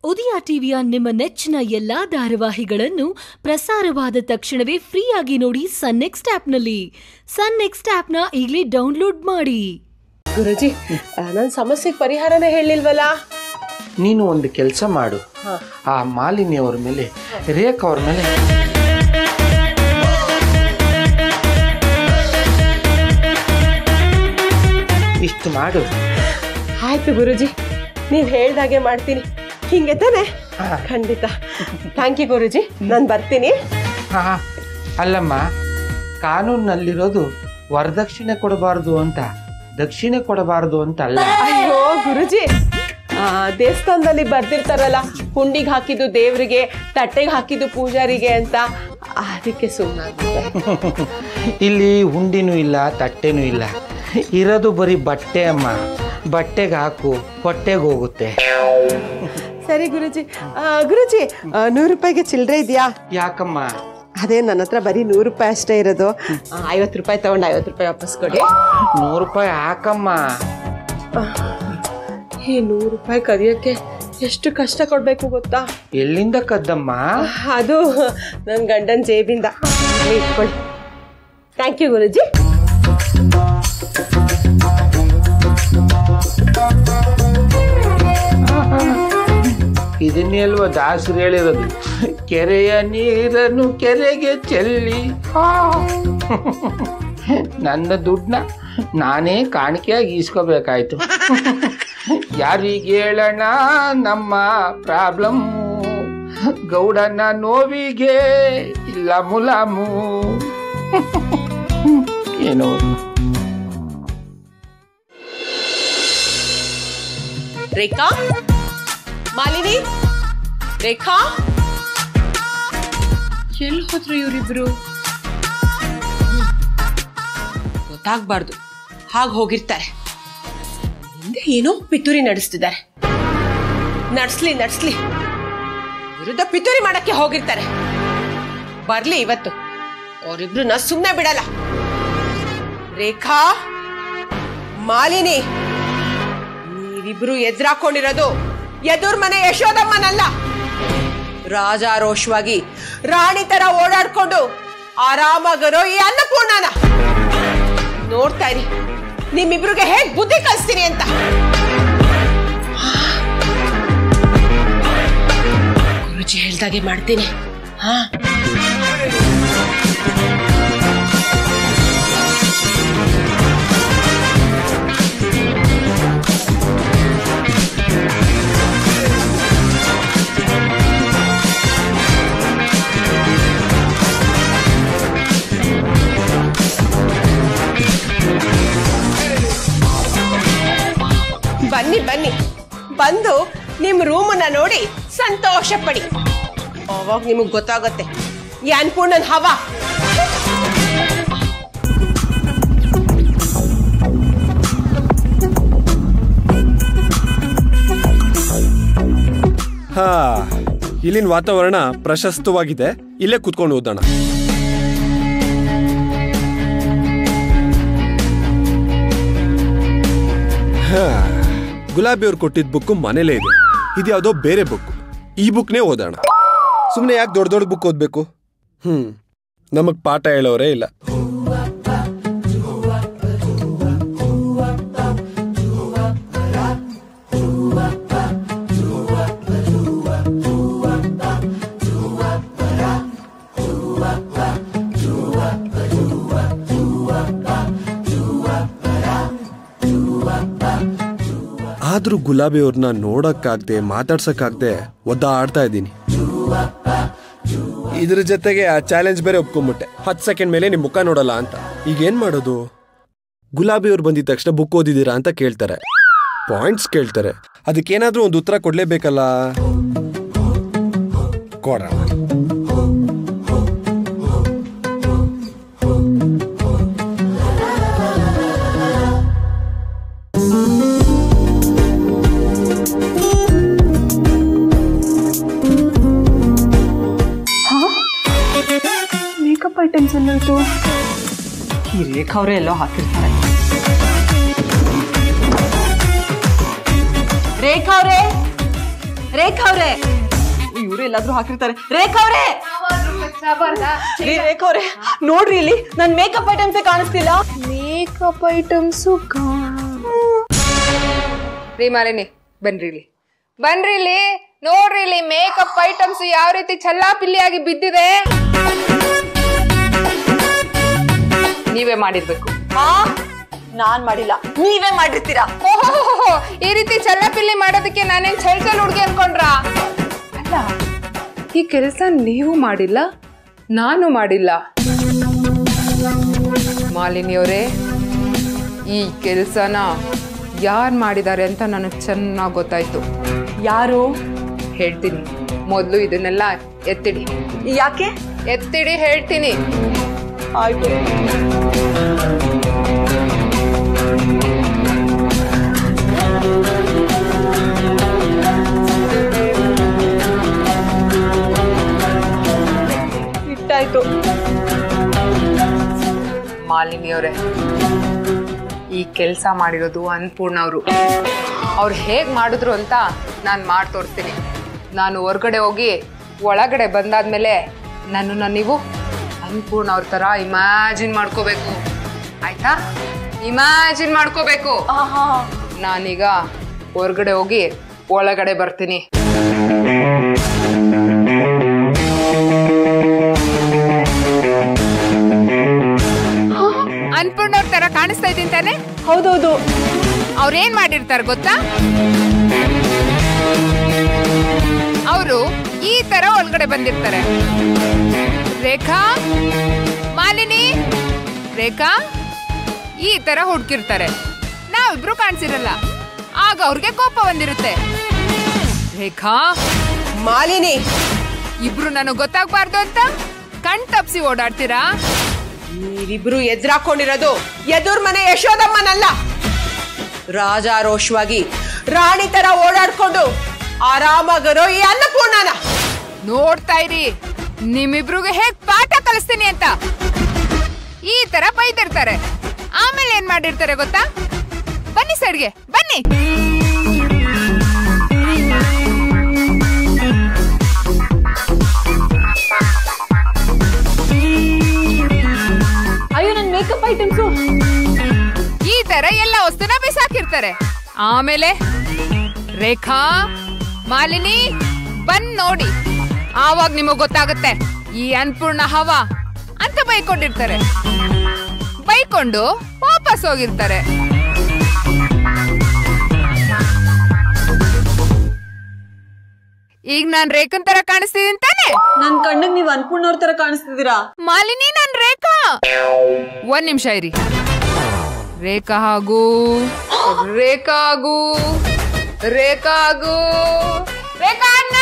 ಉದಯ ಟಿವಿಯ ನಿಮ್ಮ ನೆಚ್ಚಿನ ಎಲ್ಲಾ ಧಾರಾವಾಹಿಗಳನ್ನು ಪ್ರಸಾರವಾದ ತಕ್ಷಣವೇ ಫ್ರೀಯಾಗಿ ನೋಡಿ ಸನ್ ನೆಕ್ಸ್ಟ್ ಆಪ್ನಲ್ಲಿ ಸನ್ ನೆಕ್ಸ್ಟ್ ಆಪ್ನ ಈಗಲೇ ಡೌನ್ಲೋಡ್ ಮಾಡಿ ಗುರುಜಿ ನನ್ನ ಸಮಸ್ಯೆಗೆ ಪರಿಹಾರನೇ ಹೇಳಿಲ್ವಲ್ಲ ನೀನು ಒಂದು ಕೆಲಸ ಮಾಡು ಆ ಮಾಲಿನಿ ಅವ್ರ ಮೇಲೆ ರೇಖಾ ಅವ್ರ ಮೇಲೆ ಇಷ್ಟು ಮಾಡು ಆಯ್ತು ಗುರುಜಿ ನೀವು ಹೇಳ್ದಾಗೆ ಮಾಡ್ತೀನಿ ಹಿಂಗೆ ತಾನೆ ಹಾ. ಖಂಡಿತ ಥ್ಯಾಂಕ್ ಯು ಗುರುಜಿ ನಾನು ಬರ್ತೀನಿ ಹಾ ಅಲ್ಲಮ್ಮ ಕಾನೂನಲ್ಲಿರೋದು ವರದಕ್ಷಿಣೆ ಕೊಡಬಾರ್ದು ಅಂತ ದಕ್ಷಿಣೆ ಕೊಡಬಾರ್ದು ಅಂತ ಅಲ್ಲ ಅಯ್ಯೋ ಗುರುಜಿ ಆ, ದೇವಸ್ಥಾನದಲ್ಲಿ ಬರ್ದಿರ್ತಾರಲ್ಲ ಹುಂಡಿಗೆ ಹಾಕಿದ್ದು ದೇವರಿಗೆ ತಟ್ಟೆಗೆ ಹಾಕಿದ್ದು ಪೂಜಾರಿಗೆ ಅಂತ ಅದಕ್ಕೆ ಸುಮ್ಮನೆ ಇಲ್ಲಿ ಹುಂಡಿನೂ ಇಲ್ಲ ತಟ್ಟೆನೂ ಇಲ್ಲ ಇರೋದು ಬರೀ ಬಟ್ಟೆ ಅಮ್ಮ ಬಟ್ಟೆಗೆ ಹಾಕು ಹೊಟ್ಟೆಗೆ ಹೋಗುತ್ತೆ ಸರಿ ಗುರುಜಿ ಆ, ಗುರುಜಿ ಆ, ನೂರು ರೂಪಾಯಿಗೆ ಚಿಲ್ಲರೆ ಇದೆಯಾ ಯಾಕಮ್ಮ ಅದೇ ನನ್ನ ಹತ್ರ ಬರೀ ನೂರು ರೂಪಾಯಿ ಅಷ್ಟೇ ಇರೋದು ಆ, ಐವತ್ತು ರೂಪಾಯಿ ತಗೊಂಡು ಐವತ್ತು ರೂಪಾಯಿ ವಾಪಸ್ ಕೊಡಿ ನೂರು ರೂಪಾಯಿ ಹಾಕಮ್ಮ ಈ ನೂರು ರೂಪಾಯಿ ಕದಿಯೋಕ್ಕೆ ಎಷ್ಟು ಕಷ್ಟ ಕೊಡಬೇಕು ಗೊತ್ತಾ ಎಲ್ಲಿಂದ ಕದ್ದಮ್ಮ ಅದು ನನ್ನ ಗಂಡನ ಜೇಬಿಂದ ಇಲ್ಲೇ ಇಟ್ಕೊಳ್ಳಿ ಥ್ಯಾಂಕ್ ಯು ಗುರುಜಿ ಇದನ್ನೇ ಅಲ್ವಾ ದಾಸರು ಹೇಳಿರೋದು ಕೆರೆಯ ನೀರನ್ನು ಕೆರೆಗೆ ಚೆಲ್ಲಿ ಆ. ನನ್ನ ದುಡ್ಡನ್ನ ನಾನೇ ಕಾಣಿಕೆಯಾಗಿ ಈಸ್ಕೋಬೇಕಾಯ್ತು ಯಾರಿಗೆ ಹೇಳೋಣ ನಮ್ಮ ಪ್ರಾಬ್ಲಮ್ ಗೌಡನ ನೋವಿಗೆ ಇಲ್ಲ ಮುಲಾಮು ಏನೋ ರೇಖಾ ಮಾಲಿನಿ ರೇಖಾ ಎಲ್ಲಿ ಹೋದ್ರು ಇವರಿಬ್ರು ಗೊತ್ತಾಗ್ಬಾರ್ದು ಹಾಗೆ ಹೋಗಿರ್ತಾರೆ ಹಿಂದೆ ಏನೋ ಪಿತೂರಿ ನಡೆಸ್ತಿದ್ದಾರೆ ನಡ್ಸ್ಲಿ ನಡ್ಸ್ಲಿ ವಿರುದ್ಧ ಪಿತೂರಿ ಮಾಡಕ್ಕೆ ಹೋಗಿರ್ತಾರೆ ಬರ್ಲಿ ಇವತ್ತು ಅವರಿಬ್ರು ಸುಮ್ಮನೆ ಬಿಡಲ್ಲ ರೇಖಾ ಮಾಲಿನಿ ನೀವಿಬ್ರು ಎದುರಾಕೊಂಡಿರೋದು ಎದುರ್ ಮನೆ ಯಶೋದಮ್ಮನಲ್ಲ ರಾಜಾರೋಷವಾಗಿ ರಾಣಿ ತರ ಓಡಾಡ್ಕೊಂಡು ಆರಾಮಾಗರೋ ಈ ಅನ್ನಪೂರ್ಣನ ನೋಡ್ತಾ ಇರಿ ನಿಮ್ಮಿಬ್ರಿಗೆ ಹೇಗ್ ಬುದ್ಧಿ ಕಲಿಸ್ತೀನಿ ಅಂತ ಗುರುಜಿ ಹೇಳ್ದಾಗೆ ಮಾಡ್ತೀನಿ ಹಾ ಬನ್ನಿ ಬನ್ನಿ ಬಂದು ನಿಮ್ ರೂಮನ್ನ ನೋಡಿ ಸಂತೋಷ ಪಡಿ ಅವಾಗ ನಿಮಗ್ ಗೊತ್ತಾಗತ್ತೆ ಈ ಅನ್ಪೂರ್ಣನ್ ಹವಾ ಹಾ ಇಲ್ಲಿನ ವಾತಾವರಣ ಪ್ರಶಸ್ತವಾಗಿದೆ ಇಲ್ಲೇ ಕುತ್ಕೊಂಡು ಓದೋಣ ಹಾ, ಗುಲಾಬಿ ಅವ್ರು ಕೊಟ್ಟಿದ್ದ ಬುಕ್ ಮನೇಲೇ ಇದೆ ಇದು ಯಾವುದೋ ಬೇರೆ ಬುಕ್ ಈ ಬುಕ್ನೇ ಓದೋಣ ಸುಮ್ಮನೆ ಯಾಕೆ ದೊಡ್ಡ ದೊಡ್ಡ ಬುಕ್ ಓದಬೇಕು ಹ್ಮ್ ನಮಗ್ ಪಾಠ ಹೇಳೋರೇ ಇಲ್ಲ ಆದ್ರೂ ಗುಲಾಬಿ ಅವ್ರನ್ನ ನೋಡಕ್ಕಾಗ್ದೆ ಮಾತಾಡ್ಸಕ್ಕಾಗ್ದೆ ಒದ್ದಾಡ್ತಾ ಇದ್ದೀನಿ ಇದ್ರ ಜೊತೆಗೆ ಆ ಚಾಲೆಂಜ್ ಬೇರೆ ಒಪ್ಕೊಂಬಿಟ್ಟೆ ಹತ್ತು ಸೆಕೆಂಡ್ ಮೇಲೆ ನಿಮ್ ಮುಖ ನೋಡಲ್ಲ ಅಂತ ಈಗ ಏನ್ ಮಾಡೋದು ಗುಲಾಬಿ ಅವ್ರು ಬಂದಿದ ತಕ್ಷಣ ಬುಕ್ ಓದಿದ್ದೀರಾ ಅಂತ ಕೇಳ್ತಾರೆ ಪಾಯಿಂಟ್ಸ್ ಕೇಳ್ತಾರೆ ಅದಕ್ಕೇನಾದ್ರೂ ಒಂದು ಉತ್ತರ ಕೊಡ್ಲೇಬೇಕಲ್ಲ ಕೊಡೋಣ ಮೇಕಪ್ ಐಟಮ್ಸ್ ಎಲ್ಲೋಯ್ತು ಈ ರೇಖಾ ಅವರೇ ಎಲ್ಲೋ ಹಾಕಿರ್ತಾರೆ ರೇಖಾ ಅವರೇ ರೇಖಾ ಅವ್ರೆ ಇವ್ರು ಎಲ್ಲಾದ್ರೂ ಹಾಕಿರ್ತಾರೆ ರೇಖಾ ಅವ್ರೆ ರೀ ರೇಖಾ ಅವ್ರೆ ನೋಡ್ರಿ ಇಲ್ಲಿ ನನ್ ಮೇಕಪ್ ಐಟಮ್ಸ್ ಕಾಣಿಸ್ತಿಲ್ಲ ಮೇಕಪ್ ಐಟಮ್ಸು ರೀ ಮಾಲಿನಿ ಬನ್ರಿ ಇಲ್ಲಿ ಬನ್ರಿ ಇಲ್ಲಿ ನೋಡ್ರಿ ಇಲ್ಲಿ ಮೇಕಪ್ ಐಟಮ್ಸ್ ಯಾವ ರೀತಿ ಚಲ್ಲಾಪಿಲ್ಲಿಯಾಗಿ ಬಿದ್ದಿದೆ ನೀವೇ ಮಾಡಿರ್ಬೇಕು ಹಾ ನಾನ್ ಮಾಡಿಲ್ಲ ನೀವೇ ಮಾಡಿರ್ತೀರಾ ಓಹೋ ಈ ರೀತಿ ಚಲ್ಲಾಪಿಲ್ಲಿ ಮಾಡೋದಕ್ಕೆ ನಾನೇನ್ ಚಲ್ ಚಲ್ ಹುಡುಗಿ ಅನ್ಕೊಂಡ್ರಾ ಅಲ್ಲ ಈ ಕೆಲಸ ನೀವು ಮಾಡಿಲ್ಲ ನಾನು ಮಾಡಿಲ್ಲ ಮಾಲಿನಿಯವರೇ ಈ ಕೆಲಸನ ಯಾರು ಮಾಡಿದ್ದಾರೆ ಅಂತ ನನಗೆ ಚೆನ್ನಾಗಿ ಗೊತ್ತಾಯ್ತು ಯಾರು ಹೇಳ್ತೀನಿ ಮೊದಲು ಇದನ್ನೆಲ್ಲ ಎತ್ತಿಡಿ ಯಾಕೆ ಎತ್ತಿಡಿ ಹೇಳ್ತೀನಿ ಆಯ್ತು ಇಟ್ಟಾಯ್ತು ಮಾಲಿನಿಯವರೇ ಈ ಕೆಲಸ ಮಾಡಿರೋದು ಅನ್ನಪೂರ್ಣ ಅವರು ಅವ್ರು ಹೇಗೆ ಮಾಡಿದ್ರು ಅಂತ ನಾನು ಮಾಡಿ ತೋರಿಸ್ತೀನಿ ನಾನು ಹೊರಗಡೆ ಹೋಗಿ ಒಳಗಡೆ ಬಂದಾದ್ಮೇಲೆ ನನ್ನನ್ನು ನೀವು ಅನ್ನಪೂರ್ಣ ಅವ್ರ ಥರ ಇಮ್ಯಾಜಿನ್ ಮಾಡ್ಕೋಬೇಕು ಆಯ್ತಾ ಇಮ್ಯಾಜಿನ್ ಮಾಡ್ಕೋಬೇಕು ನಾನೀಗ ಹೊರಗಡೆ ಹೋಗಿ ಒಳಗಡೆ ಬರ್ತೀನಿ ಅನ್ನಪೂರ್ಣ ಅವ್ರ ತರ ಕಾಣಿಸ್ತಾ ಇದ್ದೀನಿ ತಾನೆ ಹೌದೌದು ಅವ್ರೇನ್ ಮಾಡಿರ್ತಾರೆ ಗೊತ್ತಾ ಅವರು ಈ ತರ ಒಳಗಡೆ ಬಂದಿರ್ತಾರೆ ರೇಖಾ ಮಾಲಿನಿ ರೇಖಾ ಈ ತರ ಹುಡ್ಕಿರ್ತಾರೆ ನಾವಿಬ್ರು ಕಾಣಿಸಿರಲ್ಲ ಆಗ ಅವ್ರಿಗೆ ಕೋಪ ಬಂದಿರುತ್ತೆ ರೇಖಾ ಮಾಲಿನಿ ಇಬ್ರು ನನಗ್ ಗೊತ್ತಾಗ್ಬಾರ್ದು ಅಂತ ಕಣ್ ತಪ್ಸಿ ಓಡಾಡ್ತೀರಾ ನೀವಿಬ್ರು ಎದುರಾಕೊಂಡಿರೋದು ಎದುರ್ ಮನೆ ಯಶೋದಮ್ಮನಲ್ಲ ರಾಜಾರೋಷವಾಗಿ ರಾಣಿ ತರ ಓಡಾಡ್ಕೊಂಡು ಆರಾಮಾಗಿರೋ ಈ ಅನ್ನಪೂರ್ಣನ ನೋಡ್ತಾ ಇರಿ ನಿಮ್ಮಿಬ್ರಿಗೆ ಹೇಗ್ ಪಾಠ ಕಲಿಸ್ತೀನಿ ಅಂತ ಈ ತರ ಬೈದಿರ್ತಾರೆ ಆಮೇಲೆ ಏನ್ ಮಾಡಿರ್ತಾರೆ ಗೊತ್ತಾ ಬನ್ನಿ ಸೈಡ್ಗೆ ಬನ್ನಿ ಅಯ್ಯೋ ನನ್ ಮೇಕಪ್ ಐಟಮ್ಸು ಈ ತರ ಎಲ್ಲ ವಸ್ತುನ ಬಿಸಾಕಿರ್ತಾರೆ ಆಮೇಲೆ ರೇಖಾ ಮಾಲಿನಿ ಬಂದ್ ನೋಡಿ ಆವಾಗ ನಿಮಗ್ ಗೊತ್ತಾಗುತ್ತೆ ಈ ಅನ್ಪೂರ್ಣ ಹವ ಅಂತ ಬೈಕೊಂಡಿರ್ತಾರೆ ಬೈಕೊಂಡು ವಾಪಸ್ ಹೋಗಿರ್ತಾರೆ ಈಗ ನಾನ್ ರೇಖನ್ ತರ ಕಾಣಿಸ್ತಿದ್ದೀನಿ ತಾನೆ ನನ್ ಕಣ್ಣಿಗೆ ನೀವ್ ಅನ್ಪೂರ್ಣ ಅವ್ರ ತರ ಕಾಣಿಸ್ತಿದ್ದೀರಾ ಮಾಲಿನಿ ನನ್ ರೇಖಾ ಒಂದ್ ನಿಮಿಷ ಇರಿ ರೇಖಾ ಹಾಗೂ ರೇಖಾ ಹಾಗೂ ರೇಖಾ ಹಾಗೂ ರೇಖಾ ಅಣ್ಣ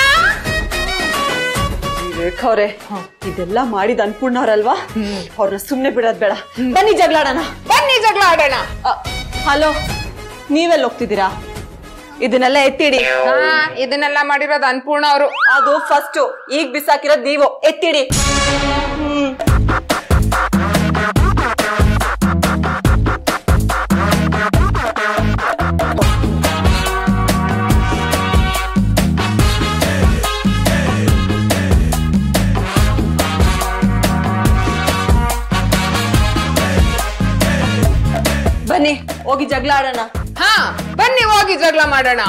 ಈ ರೇಖಾ ಅವ್ರೆ ಇದೆಲ್ಲ ಮಾಡಿದ ಅನ್ಪೂರ್ಣ ಅವ್ರಲ್ವಾ ಅವ್ರನ್ನ ಸುಮ್ನೆ ಬಿಡೋದ್ ಬೇಡ ಬನ್ನಿ ಜಗಳಾಡೋಣ ಬನ್ನಿ ಜಗಳ ಆಡೋಣ ಹಲೋ ನೀವೆಲ್ಲ ಹೋಗ್ತಿದ್ದೀರಾ ಇದನ್ನೆಲ್ಲ ಎತ್ತಿಡಿ ಹಾ ಇದನ್ನೆಲ್ಲ ಮಾಡಿರೋದು ಅನ್ಪೂರ್ಣ ಅವರು ಅದು ಫಸ್ಟ್ ಈಗ ಬಿಸಾಕಿರೋದ್ ನೀವು ಎತ್ತಿಡಿ ಹ್ಮ್ ಬನ್ನಿ ಹೋಗಿ ಜಗಳ ಆಡೋಣ ಹಾ ಬನ್ನಿ ಹೋಗಿ ಜಗಳ ಮಾಡೋಣ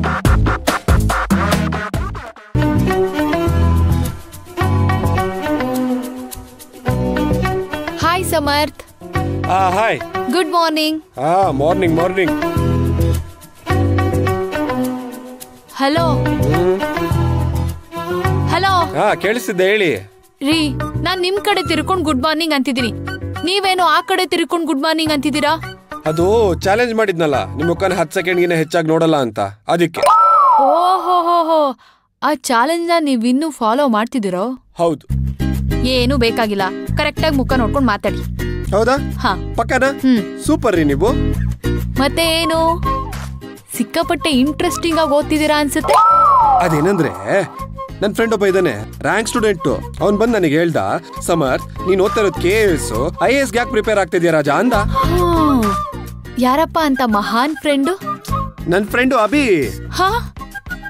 ಹಾಯ್ ಸಮರ್ಥ್ ಆ ಹಾಯ್ ಗುಡ್ ಮಾರ್ನಿಂಗ್ ಆ ಮಾರ್ನಿಂಗ್ ಮಾರ್ನಿಂಗ್ ಹಲೋ ಹಲೋ ಹಾ ಕೇಳಿಸ್ತಿದ್ದೆ ಹೇಳಿ ರೀ ನಾನ್ ನಿಮ್ ಕಡೆ ತಿರ್ಕೊಂಡ್ ಗುಡ್ ಮಾರ್ನಿಂಗ್ ಅಂತಿದ್ದೀನಿ ನೀವೇನು ಆ ಕಡೆ ತಿರ್ಕೊಂಡ್ ಗುಡ್ ಮಾರ್ನಿಂಗ್ ಅಂತಿದ್ದೀರಾ ಅದು ಚಾಲೆಂಜ್ ಮಾಡಿದ್ನಲ್ಲ ನಿಮ್ಮ ಮುಖನ ಹತ್ತು ಸೆಕೆಂಡ್ಗಿನ ಹೆಚ್ಚಾಗಿ ನೋಡಲ್ಲ ಅಂತ ಅದಕ್ಕೆ ಓಹೋ ಹೋ ಹೋ ಆ ಚಾಲೆಂಜ್ ನೀವ್ ಇನ್ನೂ ಫಾಲೋ ಮಾಡ್ತಿದ್ದೀರೋ ಹೌದು ಏನು ಬೇಕಾಗಿಲ್ಲ ಕರೆಕ್ಟಾಗಿ ಮುಖ ನೋಡ್ಕೊಂಡು ಮಾತಾಡಿ ಹೌದಾ ಹಾ ಪಕ್ಕನಾ ಹ್ಮ್ ಸೂಪರ್ ರೀ ನೀವು ಮತ್ತೆ ಏನು ಸಿಕ್ಕಾಪಟ್ಟೆ ಇಂಟ್ರೆಸ್ಟಿಂಗ್ ಆಗಿ ಓದ್ತಿದ್ದೀರಾ ಅನ್ಸುತ್ತೆ ಅದೇನಂದ್ರೆ ನನ್ನ ಫ್ರೆಂಡ್ ಒಬ್ಬ ಇದ್ದಾನೆ ರ್ಯಾಂಕ್ ಸ್ಟೂಡೆಂಟ್ ಅವ್ನ್ ಬಂದ್ ನನಗೆ ಹೇಳ್ದ ಸಮರ್ ನೀನ್ ಓದ್ತಾ ಇರೋದು ಕೆ ಎಸ್ ಐ ಎಸ್ ಯಾಕೆ ಪ್ರಿಪೇರ್ ಆಗ್ತಿದ್ಯಾ ರಾಜಾ ಅಂದ ಹಾ. ಯಾರಪ್ಪ ಅಂತ ಮಹಾನ್ ಫ್ರೆಂಡು ನನ್ನ ಫ್ರೆಂಡು ಅಭಿ ಹಾ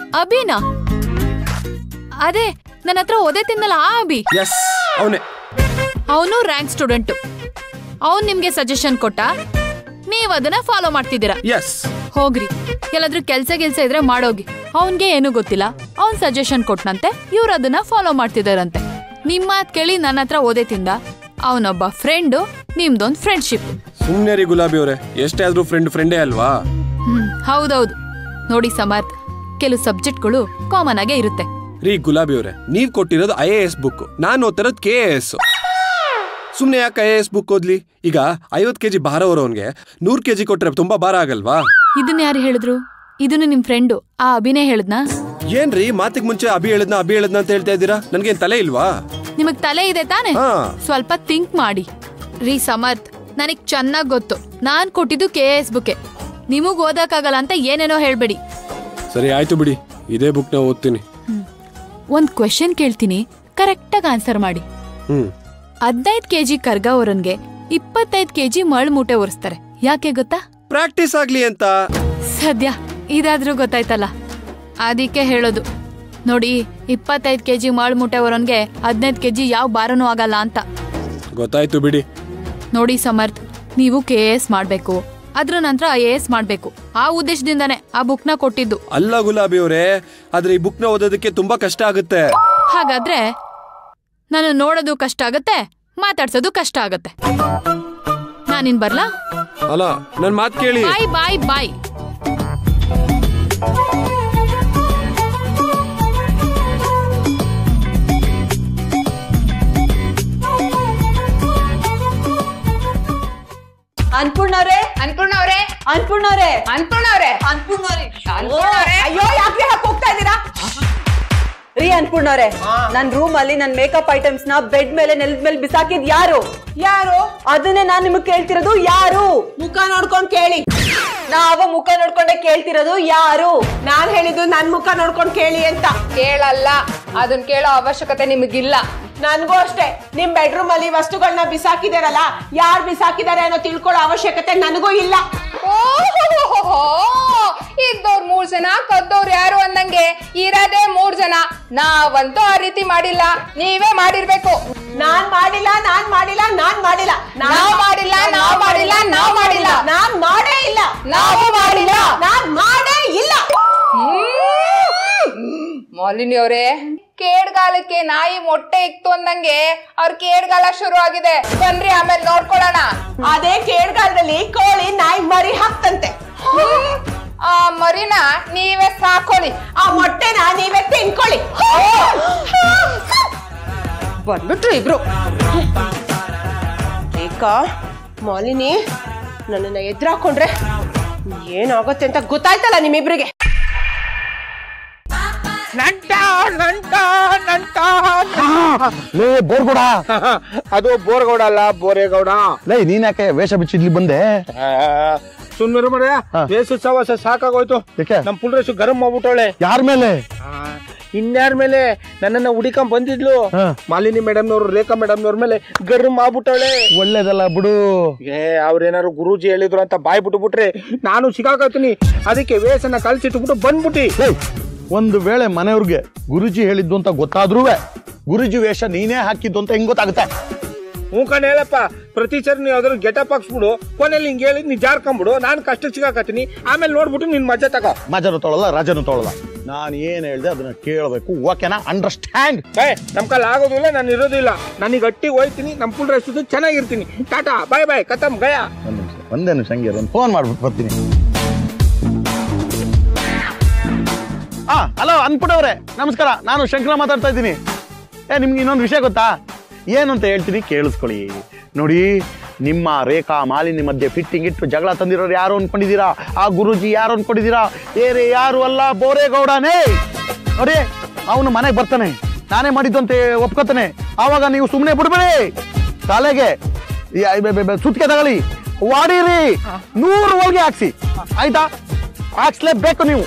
ಅಭಿನಾ ಅದೇ ನನ್ನ ಹತ್ರ ಓದೇ ತಿನ್ನಲ್ಲ ಆ ಅಭಿ ಎಸ್ ಅವನೇ ಅವನು ರ್ಯಾಂಕ್ ಸ್ಟೂಡೆಂಟು ಅವನ್ ನಿಮ್ಗೆ ಸಜೆಷನ್ ಕೊಟ್ಟ ನೀವ್ ಅದನ್ನ ಫಾಲೋ ಮಾಡ್ತಿದ್ದೀರಾ ಎಸ್ ಹೋಗ್ರಿ ಎಲ್ಲಾದ್ರೂ ಕೆಲ್ಸ ಗಿಲ್ಸ ಇದ್ರೆ ಮಾಡೋಗಿ ಅವನ್ಗೆ ಏನು ಗೊತ್ತಿಲ್ಲ ಅವ್ನ್ ಸಜೆಷನ್ ಕೊಟ್ನಂತೆ ಇವ್ರು ಅದನ್ನ ಫಾಲೋ ಮಾಡ್ತಿದಾರಂತೆ ನಿಮ್ ಮಾತ್ ಕೇಳಿ ನನ್ನ ಹತ್ರ ಓದೇ ತಿಂದ ಅವನೊಬ್ಬ ಫ್ರೆಂಡು ನಿಮ್ದೊಂದ್ ಫ್ರೆಂಡ್ಶಿಪ್ ಸುಮ್ಮನೆ ರೀ ಗುಲಾಬಿ ಅವರೇ ಎಷ್ಟೇ ಆದ್ರೂ ಫ್ರೆಂಡ್ ಫ್ರೆಂಡೇ ಅಲ್ವಾ ಹ್ಮ್ ಹೌದೌದು ನೋಡಿ ಸಮರ್ಥ್ ಕೆಲವು ಸಬ್ಜೆಕ್ಟ್ಗಳು ಕಾಮನ್ ಆಗೇ ಇರುತ್ತೆ ರೀ ಗುಲಾಬಿ ಅವರೇ ನೀವ್ ಕೊಟ್ಟಿರೋದು ಐ ಎ ಎಸ್ ಬುಕ್ ನಾನು ಓದ್ತಿರೋದು ಕೆ ಎ ಎಸ್ ಸುಮ್ಮನೆ ಯಾಕೆ ಐ ಎ ಎಸ್ ಬುಕ್ ಓದ್ಲಿ ಈಗ ಐವತ್ತು ಕೆಜಿ ಭಾರ ಅವನಿಗೆ ನೂರು ಕೆಜಿ ಕೊಟ್ರೆ ತುಂಬಾ ಭಾರ ಆಗಲ್ವಾ ಇದನ್ನ ಯಾರು ಹೇಳಿದ್ರು ಇದನ್ನು ನಿಮ್ ಫ್ರೆಂಡು ಆ ಅಭಿನಯ ಹೇಳಿದ್ನಾ ಏನ್ರಿ ಮಾತಿಗೆ ಮುಂಚೆ ಅಭಿ ಹೇಳದ್ನ ಅಭಿ ಹೇಳದ್ನ ಅಂತ ಹೇಳ್ತಾ ಇದ್ದೀರಾ ನನ್ಗೇನ್ ತಲೆ ಇಲ್ವಾ ನಿಮಗ್ ತಲೆ ಇದೆ ತಾನೆ ಹಾ. ಸ್ವಲ್ಪ ಥಿಂಕ್ ಮಾಡಿ ರೀ ಸಮರ್ಥ್ ನನಗ್ ಚೆನ್ನಾಗ್ ಗೊತ್ತು ನಾನ್ ಕೊಟ್ಟಿದ್ದು ಕೆ ಎಸ್ ಬುಕ್ಕೆ ನಿಮಗ್ ಓದಕ್ಕಾಗಲ್ಲ ಅಂತ ಏನೇನೋ ಹೇಳ್ಬೇಡಿ ಸರಿ ಆಯ್ತು ಬಿಡಿ ಇದೇ ಬುಕ್ನ ಓದ್ತೀನಿ ಒಂದ್ ಕ್ವೆಶನ್ ಕೇಳ್ತೀನಿ ಕರೆಕ್ಟಾಗಿ ಆನ್ಸರ್ ಮಾಡಿ ಹ್ಮ್ ಹದಿನೈದು ಕೆಜಿ ಕರ್ಗವರನ್ಗೆ ಇಪ್ಪತ್ತೈದು ಕೆಜಿ ಮಳ್ ಮೂಟೆ ಒರೆಸ್ತಾರೆ ಯಾಕೆ ಗೊತ್ತಾ ಪ್ರಾಕ್ಟೀಸ್ ಆಗ್ಲಿ ಅಂತ ಸದ್ಯ ಇದಾದ್ರೂ ಗೊತ್ತಾಯ್ತಲ್ಲ ಅದಕ್ಕೆ ಹೇಳೋದು ನೋಡಿ ಇಪ್ಪತ್ತೈದು ಕೆಜಿ ಮಳ್ ಮೂಟೆ ಹೊರನ್ಗೆ ಹದಿನೈದು ಕೆಜಿ ಯಾವ ಬಾರನೂ ಆಗಲ್ಲ ಅಂತ ಗೊತ್ತಾಯ್ತು ಬಿಡಿ ನೋಡಿ ಸಮರ್ಥ್ ನೀವು ಕೆ ಎಸ್ ಮಾಡ್ಬೇಕು ಅದ್ರ ನಂತರ ಐ ಎ ಎಸ್ ಮಾಡ್ಬೇಕು ಆ ಉದ್ದೇಶದಿಂದಾನೇ ಆ ಬುಕ್ನ ಕೊಟ್ಟಿದ್ದು ಅಲ್ಲ ಗುಲಾಬಿ ಅವರೇ ಆದ್ರೆ ಈ ಬುಕ್ನ ಓದೋದಕ್ಕೆ ತುಂಬಾ ಕಷ್ಟ ಆಗುತ್ತೆ ಹಾಗಾದ್ರೆ ನಾನು ನೋಡೋದು ಕಷ್ಟ ಆಗತ್ತೆ ಮಾತಾಡ್ಸೋದು ಕಷ್ಟ ಆಗತ್ತೆ ನಾನಿನ್ ಬರ್ಲಾ ಅಲ್ಲ ನನ್ ಮಾತ್ ಕೇಳಿ ಬಾಯ್ ಬಾಯ್ ಬಾಯ್ ಅನ್ಪೂರ್ಣವ್ರೆ ಅನ್ಪೂರ್ಣವ್ರೆ ಅನ್ಪೂರ್ಣವ್ರೆ ಅನ್ಪೂರ್ಣವ್ರೆ ಅನ್ಪೂರ್ಣವ್ರೆ ಅನ್ಪೂರ್ಣವ್ರೆ? ಅಯ್ಯೋ ಯಾಕೆ ಹಾಕ್ ಹೋಗ್ತಾ ಇದ್ದೀರಾ ರೀ ಅನ್ಪೂರ್ಣವ್ರೆ ನನ್ ರೂಮ್ ಅಲ್ಲಿ ನನ್ ಮೇಕಪ್ ಐಟಮ್ಸ್ ನ ಬೆಡ್ ಮೇಲೆ ನೆಲದ ಮೇಲೆ ಬಿಸಾಕಿದ್ ಯಾರು ಯಾರು ಅದನ್ನೇ ನಾನ್ ನಿಮಗ್ ಕೇಳ್ತಿರೋದು ಯಾರು ಮುಖ ನೋಡ್ಕೊಂಡ್ ಕೇಳಿ ನಾವ ಮುಖ ನೋಡ್ಕೊಂಡೆ ಕೇಳ್ತಿರೋದು ಯಾರು ನಾನ್ ಹೇಳಿದ್ದು ನನ್ ಮುಖ ನೋಡ್ಕೊಂಡ್ ಕೇಳಿ ಅಂತ ಕೇಳಲ್ಲ ಅದನ್ ಕೇಳೋ ಅವಶ್ಯಕತೆ ನಿಮಗಿಲ್ಲ ನನ್ಗೂ ಅಷ್ಟೇ ನಿಮ್ ಬೆಡ್ರೂಮ್ ಅಲ್ಲಿ ವಸ್ತುಗಳನ್ನ ಬಿಸಾಕಿದಾರಲ್ಲ ಯಾರು ಬಿಸಾಕಿದ್ದಾರೆ ಅನ್ನೋ ತಿಳ್ಕೊಳ್ಳೋ ಅವಶ್ಯಕತೆ ನನಗೂ ಇಲ್ಲ ಓಹೋಹೋಹೋ. ಇದ್ದವ್ರ್ ಮೂರ್ ಜನ ಕದ್ದವ್ರು ಯಾರು ಅಂದಂಗೆ ಇರದೇ ಮೂರ್ ಜನ ನಾವಂತೂ ಆ ರೀತಿ ಮಾಡಿಲ್ಲ ನೀವೇ ಮಾಡಿರ್ಬೇಕು ನಾನ್ ಮಾಡಿಲ್ಲ ನಾನ್ ಮಾಡಿಲ್ಲ ನಾನ್ ಮಾಡಿಲ್ಲ ನಾವ್ ಮಾಡಿಲ್ಲ, ನಾವ್ ಮಾಡಿಲ್ಲ, ನಾವ್ ಮಾಡಿಲ್ಲ. ನಾನ್ ಮಾಡೇ ಇಲ್ಲ ನಾವು ಮಾಡಿಲ್ಲ ನಾನ್ ಮಾಡೇ ಇಲ್ಲ ಮಾಲಿನಿ ಅವರೇ ಕೇಡ್ಗಾಲಕ್ಕೆ ನಾಯಿ ಮೊಟ್ಟೆ ಇಕ್ತು ಅಂದಂಗೆ ಅವ್ರ ಕೇಡ್ಗಾಲ ಶುರು ಆಗಿದೆ ಬನ್ರಿ ಆಮೇಲೆ ನೋಡ್ಕೊಳ್ಳೋಣ ಅದೇ ಕೇಳ್ಗಾಲದಲ್ಲಿ ಕೋಳಿ ನಾಯಿ ಮರಿ ಹಾಕ್ತಂತೆ ಆ ಮರಿನ ನೀವೇ ಸಾಕೊಳ್ಳಿ ಆ ಮೊಟ್ಟೆನ ನೀವೇ ತಿನ್ಕೊಳ್ಳಿ ಬಂದ್ಬಿಟ್ರು ಇಬ್ರು ಏಕಾ ಮಾಲಿನಿ ನನ್ನನ್ನ ಎದುರಾಕೊಂಡ್ರೆ ಏನಾಗುತ್ತೆ ಅಂತ ಗೊತ್ತಾಯ್ತಲ್ಲ ನಿಮ್ಮಿಬ್ರಿಗೆ ಲೇ ಬೋರ್ಗೌಡ ಅದು ಬೋರ್ಗೌಡ ಅಲ್ಲ ಬೋರೇಗೌಡ ಲೇ ನೀನ್ ಯಾಕೆ ವೇಷ ಬಿಚ್ಚಿದ್ಲಿ ಬಂದೆ ಸುಮ್ಮನೆ ಮರ ಬೇಸು ಸವಾಸ ಸಾಕಾಗೋಯ್ತು ಯಾಕೆ ನಮ್ ಪುಲ್ರೇಶು ಗರಂ ಮಾಡ್ಬಿಟ್ಟವಳೆ ಯಾರ ಮೇಲೆ ಇನ್ಯಾರ ಮೇಲೆ ನನ್ನನ್ನ ಹುಡಿಕೊಂಡ್ ಬಂದಿದ್ಲು ಹಾ. ಮಾಲಿನಿ ಮೇಡಮ್ನವ್ರು ರೇಖಾ ಮೇಡಮ್ನವ್ರ ಮೇಲೆ ಗರಂ ಮಾಡ್ಬಿಟ್ಟವಳೆ ಒಳ್ಳೇದಲ್ಲ ಬಿಡು ಏ ಅವ್ರೇನಾರು ಗುರೂಜಿ ಹೇಳಿದ್ರು ಅಂತ ಬಾಯ್ ಬಿಟ್ಬಿಟ್ರೆ ನಾನು ಸಿಕ್ಕಾಕತ್ತೀನಿ ಅದಕ್ಕೆ ವೇಷನ ಕಳ್ಸಿಟ್ಬಿಟ್ಟು ಬಂದ್ಬಿಟ್ಟಿ ಲೇ ಒಂದು ವೇಳೆ ಮನೆಯವ್ರಿಗೆ ಗುರುಜಿ ಹೇಳಿದ್ದು ಅಂತ ಗೊತ್ತಾದ್ರೂ ಗುರುಜಿ ವೇಷ ನೀನೇ ಹಾಕಿದ್ದು ಅಂತ ಹೆಂಗ್ ಗೊತ್ತಾಗುತ್ತೆ ಹ್ಞೂ ಕಣ್ ಹೇಳಪ್ಪ ಪ್ರತಿ ಸರಿ ನೀವು ಯಾವ್ದಾದ್ರು ಗೆಟಪ್ ಹಾಕ್ಸ್ಬಿಡು ಕೊನೆಯಲ್ಲಿ ಹಿಂಗೆ ಹೇಳಿ ನೀ ಜಾರ್ಕೊಂಬಿಡು ನಾನು ಕಷ್ಟ ಸಿಕ್ಕಾಕತ್ತೀನಿ ಆಮೇಲೆ ನೋಡ್ಬಿಟ್ಟು ನಿನ್ ಮಜಾ ತಗೋ ಮಜನು ತೊಳಲ್ಲ ರಾಜನು ತೊಳಲ್ಲ ನಾನು ಏನ್ ಹೇಳ್ದೆ ಅದನ್ನ ಕೇಳಬೇಕು ಓಕೆನಾ ಅಂಡರ್ಸ್ಟ್ಯಾಂಡ್ ಏ ನಮ್ ಕಲ್ ಆಗೋದಿಲ್ಲ ನಾನು ಇರೋದಿಲ್ಲ ನನಗೆ ಗಟ್ಟಿ ಹೋಯ್ತೀನಿ ನಮ್ ಫುಲ್ ರೆಸ್ಟ್ ಚೆನ್ನಾಗಿರ್ತೀನಿ ಟಾಟಾ ಬಾಯ್ ಬಾಯ್ ಕತಮ್ ಗಯಾ ಒಂದ್ ನಿಮಿಷ ಒಂದೇ ನಿಮಿಷ ಹಂಗೆ ಒಂದು ಫೋನ್ ಮಾಡ್ಬಿಟ್ಟು ಬರ್ತೀನಿ ಹಾ ಹಲೋ ಅನ್ಪುಟವ್ರೆ ನಮಸ್ಕಾರ ನಾನು ಶಂಕರ ಮಾತಾಡ್ತಾ ಇದ್ದೀನಿ ಏ ನಿಮ್ಗೆ ಇನ್ನೊಂದು ವಿಷಯ ಗೊತ್ತಾ ಏನು ಅಂತ ಹೇಳ್ತೀನಿ ಕೇಳಿಸ್ಕೊಳ್ಳಿ ನೋಡಿ ನಿಮ್ಮ ರೇಖಾ ಮಾಲಿನಿ ಮಧ್ಯೆ ಫಿಟ್ಟಿಂಗ್ ಇಟ್ಟು ಜಗಳ ತಂದಿರೋರು ಯಾರು ಅನ್ಕೊಂಡಿದ್ದೀರಾ ಆ ಗುರುಜಿ ಯಾರು ಅನ್ಕೊಂಡಿದ್ದೀರಾ ಬೇರೆ ಯಾರು ಅಲ್ಲ ಬೋರೇಗೌಡನೇ ನೋಡಿ ಅವನು ಮನೆಗೆ ಬರ್ತಾನೆ ನಾನೇ ಮಾಡಿದ್ದು ಅಂತ ಒಪ್ಕೋತಾನೆ ಆವಾಗ ನೀವು ಸುಮ್ಮನೆ ಬಿಡ್ಬೇಡಿ ತಲೆಗೆ ಸುತ್ತಿಗೆ ತಗೊಳ್ಳಿ ವಾಡಿರಿ ನೂರು ಹೋಳಿಗೆ ಹಾಕ್ಸಿ ಆಯ್ತಾ ಹಾಕ್ಸ್ಲೇಬೇಕು ನೀವು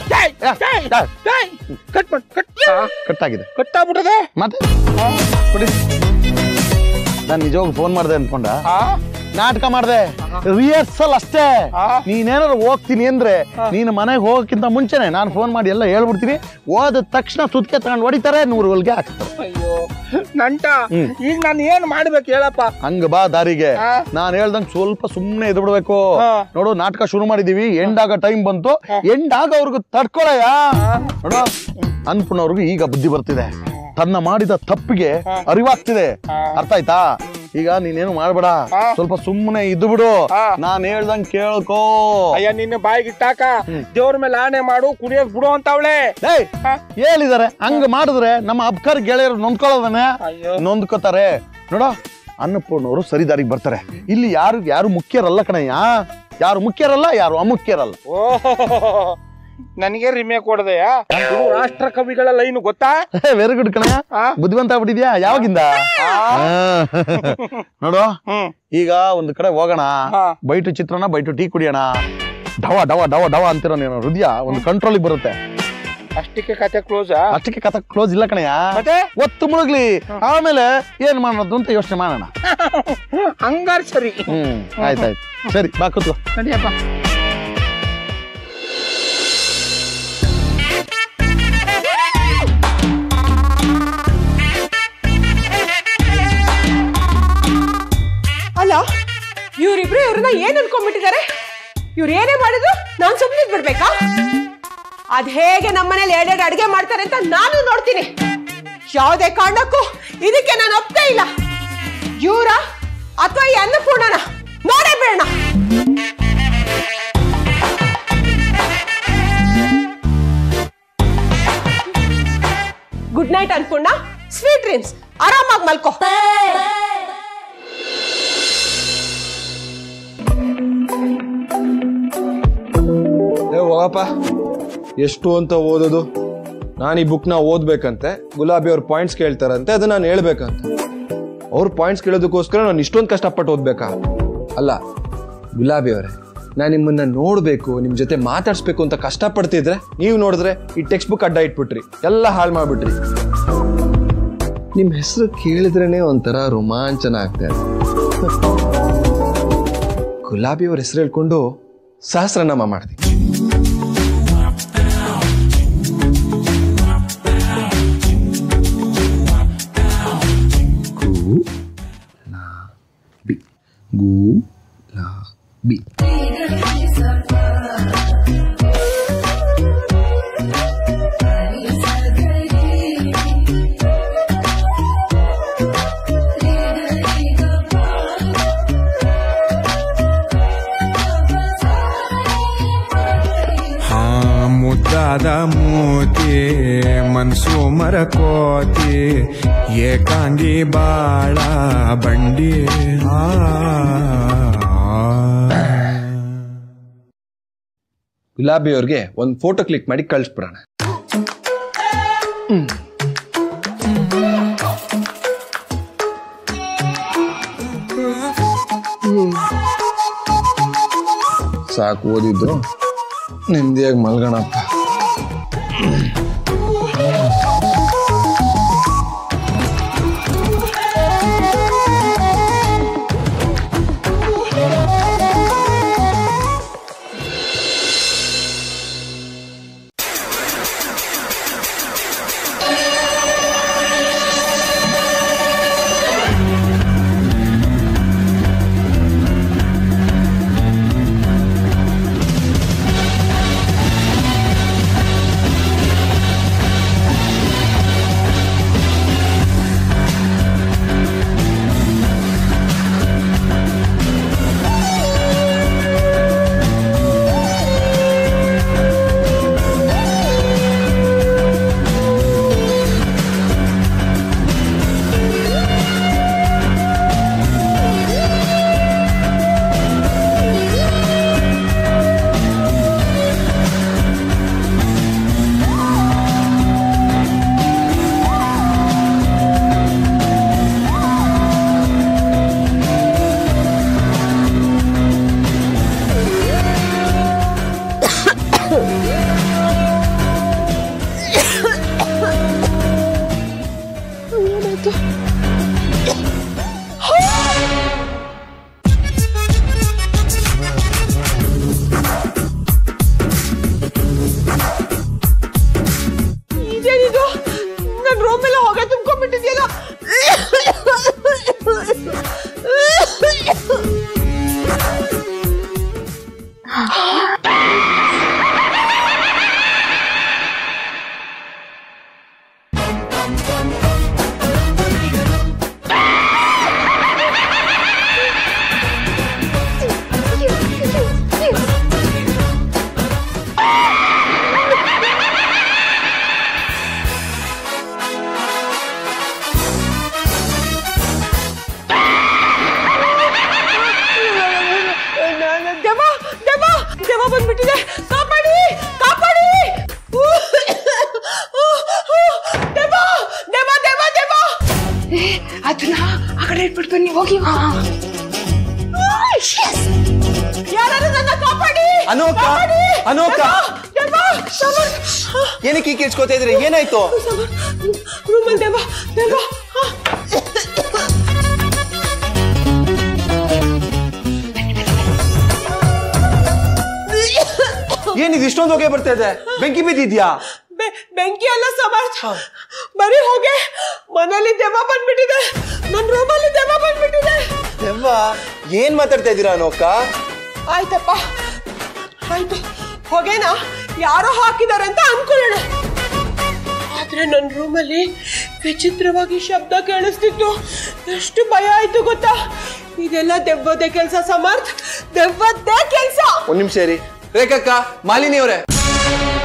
ಕಟ್ ಮಾಡ್ ಕಟ್ ಕಟ್ಟಾಗಿದೆ ಕಟ್ಟಾಗ್ಬಿಟ್ಟದೆ ಮತ್ತೆ ಕೊಡಿ ನಾನು ನಿಜವಾಗ ಫೋನ್ ಮಾಡಿದೆ ಅನ್ಕೊಂಡ ನಾಟಕ ಮಾಡಿದೆ ರಿಹರ್ಸಲ್ ಅಷ್ಟೇ ನೀನೇನಾದ್ರು ಹೋಗ್ತೀನಿ ಅಂದ್ರೆ ನೀನು ಮನೆಗೆ ಹೋಗೋಕ್ಕಿಂತ ಮುಂಚೆನೆ ನಾನು ಫೋನ್ ಮಾಡಿ ಎಲ್ಲ ಹೇಳ್ಬಿಡ್ತೀನಿ ಹೋದ ತಕ್ಷಣ ಸುತ್ಕೆ ತಗೊಂಡು ಹೊಡಿತಾರೆ ನೂರು ಹೊಲ್ಗೆ ಹಾಕ್ತಾರೆ ಅಯ್ಯೋ ನಂಟ ಈಗ ನಾನು ಏನ್ ಮಾಡ್ಬೇಕು ಹೇಳಪ್ಪ ಹಂಗ ಬಾ ದಾರಿಗೆ ಹಾ. ನಾನ್ ಹೇಳ್ದಂಗ್ ಸ್ವಲ್ಪ ಸುಮ್ನೆ ಎದ್ದು ಬಿಡ್ಬೇಕು ಹಾ. ನೋಡು ನಾಟಕ ಶುರು ಮಾಡಿದೀವಿ ಎಂಡ್ ಆಗೋ ಟೈಮ್ ಬಂತು ಎಂಡ್ ಆಗೋರ್ಗು ತಡ್ಕೊಳಯ್ಯ ನೋಡು ಅನ್ಪುಣವ್ರಿಗೂ ಈಗ ಬುದ್ಧಿ ಬರ್ತಿದೆ ತನ್ನ ಮಾಡಿದ ತಪ್ಪಿಗೆ ಅರಿವಾಗ್ತಿದೆ ಅರ್ಥ ಆಯ್ತಾ ಈಗ ನೀನೇನು ಮಾಡ್ಬೇಡ ಸ್ವಲ್ಪ ಸುಮ್ಮನೆ ಇದ್ದು ಬಿಡು ಹಾ. ನಾನ್ ಹೇಳ್ದಂಗ್ ಕೇಳ್ಕೋ ಅಯ್ಯ ನಿನ್ನ ಬಾಯಿಗೆ ಇಟ್ಟಾಕ ದೇವ್ರ ಮೇಲೆ ಆಣೆ ಮಾಡು ಕುಡಿಯೋದ್ ಬಿಡು ಅಂತವಳೆ ಏಯ್ ಹೇಳಿದಾರೆ ಹಂಗ ಮಾಡಿದ್ರೆ ನಮ್ಮ ಅಬ್ಕರ್ ಗೆಳೆಯರು ನೊಂದ್ಕೊಳ್ಳೋದನ್ನ ಅಯ್ಯೋ. ನೊಂದ್ಕೋತಾರೆ ನೋಡ ಅನ್ನಪೂರ್ಣವರು ಸರಿ ದಾರಿಗೆ ಬರ್ತಾರೆ ಇಲ್ಲಿ ಯಾರು ಯಾರು ಮುಖ್ಯರಲ್ಲ ಕಣಯ್ಯ ಯಾರು ಮುಖ್ಯರಲ್ಲ ಯಾರು ಅಮುಖ್ಯರಲ್ಲ ಓ ನನಗೆ ರಿಮೇ ಕೊಡದೆಯಾ ಇದು ರಾಷ್ಟ್ರ ಕವಿಗಳ ಲೈನ್ ಗೊತ್ತಾ ವೆರಿ ಗುಡ್ ಕಣಯ್ಯ ಆ? ಬುದ್ಧಿವಂತ ಆಗ್ಬಿಟ್ಟಿದ್ಯಾ ಯಾವಾಗಿಂದ ಆ. ನೋಡು ಹ್ಮ್ ಈಗ ಒಂದ್ ಕಡೆ ಹೋಗೋಣ ಹಾ. ಬೈಟು ಚಿತ್ರನ ಬೈಟು ಟೀ ಕುಡಿಯೋಣ ಡವ ಡವ ಡವ ಡವ ಅಂತಿರೋ ನೀನು ಹೃದಯ ಒಂದು ಕಂಟ್ರೋಲಿಗೆ ಬರುತ್ತೆ ಅಷ್ಟಕ್ಕೆ ಕತೆ ಕ್ಲೋಸ್ ಅಷ್ಟಕ್ಕೆ ಕಥ ಕ್ಲೋಸ್ ಇಲ್ಲ ಕಣಯ್ಯ ಮತ್ತೆ ಒತ್ತು ಮುಳುಗ್ಲಿ ಆಮೇಲೆ ಏನ್ ಮಾಡೋದು ಅಂತ ಯೋಚನೆ ಮಾಡೋಣ ಹಂಗಾರ್ ಸರಿ ಹ್ಮ್ ಆಯ್ತಾಯ್ತು ಸರಿ ಬಾ ಕೂತ್ಕೋ ನಡಿಯಪ್ಪ ಅಲ್ಲ ಇವ್ರಿಬ್ರು ಇವ್ರನ್ನ ಏನ್ ಅನ್ಕೊಂಡ್ಬಿಟ್ಟಿದ್ದಾರೆ ಇವ್ರು ಏನೇ ಮಾಡಿದ್ರು ನಾನ್ ಸುಮ್ಮನೆ ಬಿಡ್ಬೇಕಾ ಅದ್ ಹೇಗೆ ನಮ್ಮನೇಲಿ ಎರಡೆರಡು ಅಡಿಗೆ ಮಾಡ್ತಾರೆ ಅಂತ ನಾನು ನೋಡ್ತೀನಿ ಯಾವುದೇ ಕಾರಣಕ್ಕೂ ಇದಕ್ಕೆ ನಾನು ಒಪ್ತೇ ಇಲ್ಲ ಇವ್ರ ಅಥವಾ ಈ ಅನ್ನಪೂರ್ಣನ ನೋಡೇ ಬೇಡ good night Annapurna sweet dreams ಆರಾಮಾಗಿ ಮಲ್ಕೋ ಏ ಹೋಗಪ್ಪ ಎಷ್ಟು ಅಂತ ಓದೋದು ನಾನು ಈ ಬುಕ್ನ ಓದ್ಬೇಕಂತೆ ಗುಲಾಬಿ ಅವ್ರ ಪಾಯಿಂಟ್ಸ್ ಕೇಳ್ತಾರಂತೆ ಅದನ್ನ ನಾನು ಹೇಳ್ಬೇಕಂತೆ ಅವ್ರ ಪಾಯಿಂಟ್ಸ್ ಕೇಳೋದಕ್ಕೋಸ್ಕರ ನಾನು ಇಷ್ಟೊಂದು ಕಷ್ಟಪಟ್ಟು ಓದ್ಬೇಕಾ ಅಲ್ಲ ಗುಲಾಬಿ ಅವರೇ ನಾನು ನಿಮ್ಮನ್ನ ನೋಡಬೇಕು ನಿಮ್ಮ ಜೊತೆ ಮಾತಾಡ್ಸ್ಬೇಕು ಅಂತ ಕಷ್ಟಪಡ್ತಿದ್ರೆ ನೀವು ನೋಡಿದ್ರೆ ಈ ಟೆಕ್ಸ್ಟ್ ಬುಕ್ ಅಡ್ಡ ಇಟ್ಬಿಟ್ರಿ ಎಲ್ಲ ಹಾಳು ಮಾಡ್ಬಿಟ್ರಿ ನಿಮ್ಮ ಹೆಸರು ಕೇಳಿದ್ರೇನೆ ಒಂಥರ ರೋಮಾಂಚನ ಆಗ್ತಾ ಇದೆ ಗುಲಾಬಿ ಅವ್ರ ಹೆಸರು ಹೇಳ್ಕೊಂಡು ಸಹಸ್ರನಾಮ ಮಾಡ್ತೀನಿ ಗುಲಾಬಿ ಗುಲಾಬಿ ಹಾ ಮುದ್ದಾದ ಮೂತಿ ಮನ್ಸು ಮರಕೋತಿ ಏಕಾಂಗಿ ಬಾಳ ಬಂಡಿ ಆ ಗುಲಾಬಿ ಅವ್ರಿಗೆ ಒಂದು ಫೋಟೋ ಕ್ಲಿಕ್ ಮಾಡಿ ಕಳಿಸ್ಬಿಡೋಣ ಸಾಕು ಓದಿದ್ದು ನೆಮ್ಮದಿಯಾಗಿ ಮಲ್ಗೋಣಪ್ಪ ಅದನ್ನ ಆ ಕಡೆ ಇಟ್ಬಿಟ್ಟು ಬನ್ನಿ ಹೋಗಿ ಯಾರು ನನ್ನ ಕಾಪಾಡಿ ಅನೋಕ ಕಾಪಾಡಿ! ಅನೋಕ ದೇವ, ಸಮರ್, ಏನಕ್ಕೆ ಈ ಕೇಳ್ಸ್ಕೊತಾ ಇದ್ರಿ ಏನಾಯ್ತು ಸಮರ್, ರೂಮಲ್ಲಿ ದೇವ ದೇವ ಹಾ. ಏನಿದು ಇಷ್ಟೊಂದು ಹೊಗೆ ಬರ್ತಾ ಇದೆ ಬೆಂಕಿ ಬಿದ್ದಿದ್ಯಾ ಬೆ- ಬೆಂಕಿ ಅಲ್ಲ ಸಮರ್ಥ ಬರೀ ಹೋಗೆ ಮನೇಲಿ ದೆವ್ವ ಬಂದ್ಬಿಟ್ಟಿದೆ ನನ್ನ ರೂಮಲ್ಲಿ ದೆವ್ವ ಬಂದ್ಬಿಟ್ಟಿದೆ ದೆವ್ವ ಏನ್ ಮಾತಾಡ್ತಾ ಇದ್ದೀರಾ ಅನೋಕ ಆಯ್ತಪ್ಪ ಆಯ್ತು ಹೊಗೆನ ಯಾರೋ ಹಾಕಿದಾರೆ ಅಂತ ಅನ್ಕೊಳ್ಳೋಣ ಆದ್ರೆ ನನ್ನ ರೂಮಲ್ಲಿ ವಿಚಿತ್ರವಾಗಿ ಶಬ್ದ ಕೇಳಿಸ್ತಿತ್ತು ಎಷ್ಟು ಭಯ ಆಯ್ತು ಗೊತ್ತಾ ಇದೆಲ್ಲ ದೆವ್ವದೇ ಕೆಲಸ ಸಮರ್ಥ ದೆವ್ವದ್ದೇ ಕೆಲಸ ಒಂದ್ ನಿಮಿಷ ರೀ ರೇಖಕ್ಕ ಮಾಲಿನಿ ಅವರೇ